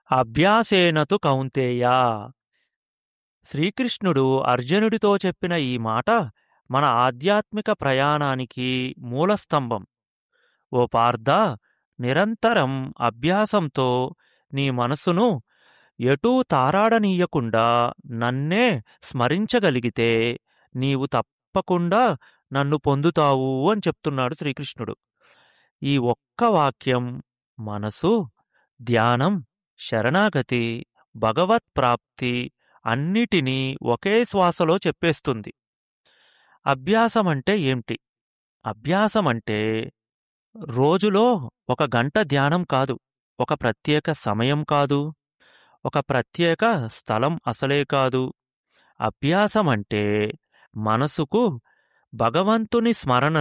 అభ్యాసేనతు కౌంతేయ శ్రీకృష్ణుడు అర్జునుడితో చెప్పిన ఈ మాట మన ఆధ్యాత్మిక ప్రయాణానికి మూలస్తంభం ఓ పార్థ నిరంతరం అభ్యాసంతో నీ మనసును ఎటూ తారాడనీయకుండా నన్నే స్మరించగలిగితే నీవు తప్పకుండా నన్ను పొందుతావు అని చెప్తున్నాడు శ్రీకృష్ణుడు ఈ ఒక్క వాక్యం మనసు ధ్యానం శరణాగతి భగవత్ ప్రాప్తి అన్నిటినీ ఒకే శ్వాసలో చెప్పేస్తుంది అభ్యాసమంటే ఏంటి అభ్యాసమంటే రోజులో ఒక గంట ధ్యానం కాదు ఒక ప్రత్యేక సమయం కాదు ఒక ప్రత్యేక స్థలం అసలే కాదు అభ్యాసమంటే మనసుకు భగవంతుని స్మరణ